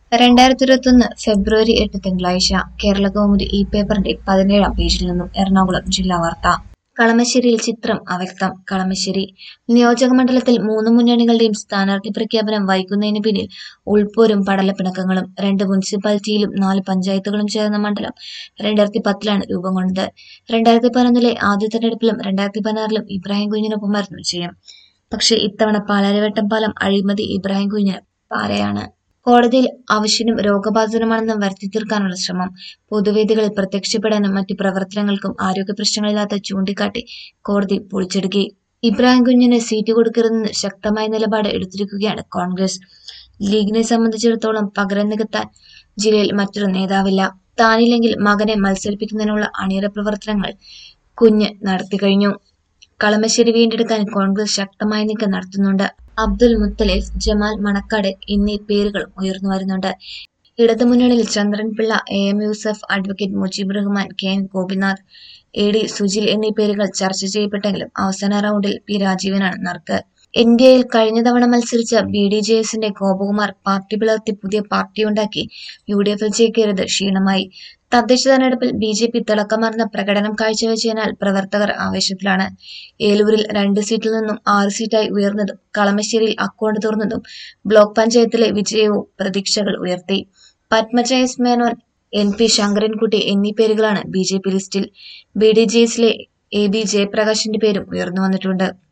രണ്ടായിരത്തി ഇരുപത്തൊന്ന് ഫെബ്രുവരി എട്ട് തിങ്കളാഴ്ച കേരള കൗമുദി ഈ പേപ്പറിന്റെ പതിനേഴാം പേജിൽ നിന്നും എറണാകുളം ജില്ലാ വാർത്ത കളമശ്ശേരിയിൽ ചിത്രം അവ്യക്തം കളമശ്ശേരി നിയോജക മണ്ഡലത്തിൽ മൂന്ന് മുന്നണികളുടെയും സ്ഥാനാർത്ഥി പ്രഖ്യാപനം വൈകുന്നതിന് പിന്നിൽ ഉൾപോരും പടലപ്പിണക്കങ്ങളും രണ്ട് മുനിസിപ്പാലിറ്റിയിലും നാല് പഞ്ചായത്തുകളും ചേർന്ന മണ്ഡലം രണ്ടായിരത്തി പത്തിലാണ് രൂപം കൊണ്ടത് രണ്ടായിരത്തി പതിനൊന്നിലെ ആദ്യ തെരഞ്ഞെടുപ്പിലും രണ്ടായിരത്തി പതിനാറിലും ഇബ്രാഹിം കുഞ്ഞിനൊപ്പമായിരുന്നു വിജയം പക്ഷേ ഇത്തവണ പാലാരിവട്ടം പാലം അഴിമതി ഇബ്രാഹിം കുഞ്ഞിന് പാരയാണ് കോടതിയിൽ അവശ്യനും രോഗബാധിതനുമാണെന്ന് വരുത്തി തീർക്കാനുള്ള ശ്രമം പൊതുവേദികളിൽ പ്രത്യക്ഷപ്പെടാനും മറ്റു പ്രവർത്തനങ്ങൾക്കും ആരോഗ്യ പ്രശ്നങ്ങളില്ലാത്ത ചൂണ്ടിക്കാട്ടി കോടതി പൊളിച്ചെടുക്കി ഇബ്രാഹിം കുഞ്ഞിന് സീറ്റ് കൊടുക്കരുതെന്ന് ശക്തമായ നിലപാട് എടുത്തിരിക്കുകയാണ് കോൺഗ്രസ് ലീഗിനെ സംബന്ധിച്ചിടത്തോളം പകരം നികത്താൻ ജില്ലയിൽ മറ്റൊരു നേതാവില്ല താനില്ലെങ്കിൽ മകനെ മത്സരിപ്പിക്കുന്നതിനുള്ള അണിയറ പ്രവർത്തനങ്ങൾ കുഞ്ഞ് നടത്തിക്കഴിഞ്ഞു കളമശ്ശേരി വീണ്ടെടുക്കാൻ കോൺഗ്രസ് ശക്തമായ നീക്കം നടത്തുന്നുണ്ട് അബ്ദുൽ മുത്തലിഫ് ജമാൽ മണക്കാട് എന്നീ പേരുകളും ഉയർന്നു വരുന്നുണ്ട് ഇടതുമുന്നണിയിൽ Chandranpillai A M Yusuf advocate Mujeeb Rahman K N Gopinath A D Sujil എന്നീ പേരുകൾ ചർച്ച ചെയ്യപ്പെട്ടെങ്കിലും അവസാന റൗണ്ടിൽ പി രാജീവനാണ് നറുക്ക് എൻ ഡി എയിൽ കഴിഞ്ഞ തവണ മത്സരിച്ച ബി ഡി ജെ എസിന്റെ ഗോപകുമാർ പാർട്ടി പിളർത്തി പുതിയ പാർട്ടിയുണ്ടാക്കി യു ഡി എഫിൽ ചേക്കേറിയത് ക്ഷീണമായി തദ്ദേശ തെരഞ്ഞെടുപ്പിൽ ബി ജെ പി തിളക്കമാർന്ന പ്രകടനം കാഴ്ചവെച്ചതിനാൽ പ്രവർത്തകർ ആവേശത്തിലാണ് ഏലൂരിൽ രണ്ട് സീറ്റിൽ നിന്നും ആറ് സീറ്റായി ഉയർന്നതും കളമശ്ശേരിയിൽ അക്കൗണ്ട് തുറന്നതും ബ്ലോക്ക് പഞ്ചായത്തിലെ വിജയവും പ്രതീക്ഷകൾ ഉയർത്തി Padmaja S Menon N P Sankarankutty എന്നീ പേരുകളാണ് ബി ജെ പി ലിസ്റ്റിൽ ബി ഡി ജെ എസിലെ എ ബി ജയപ്രകാശിന്റെ പേരും ഉയർന്നു വന്നിട്ടുണ്ട്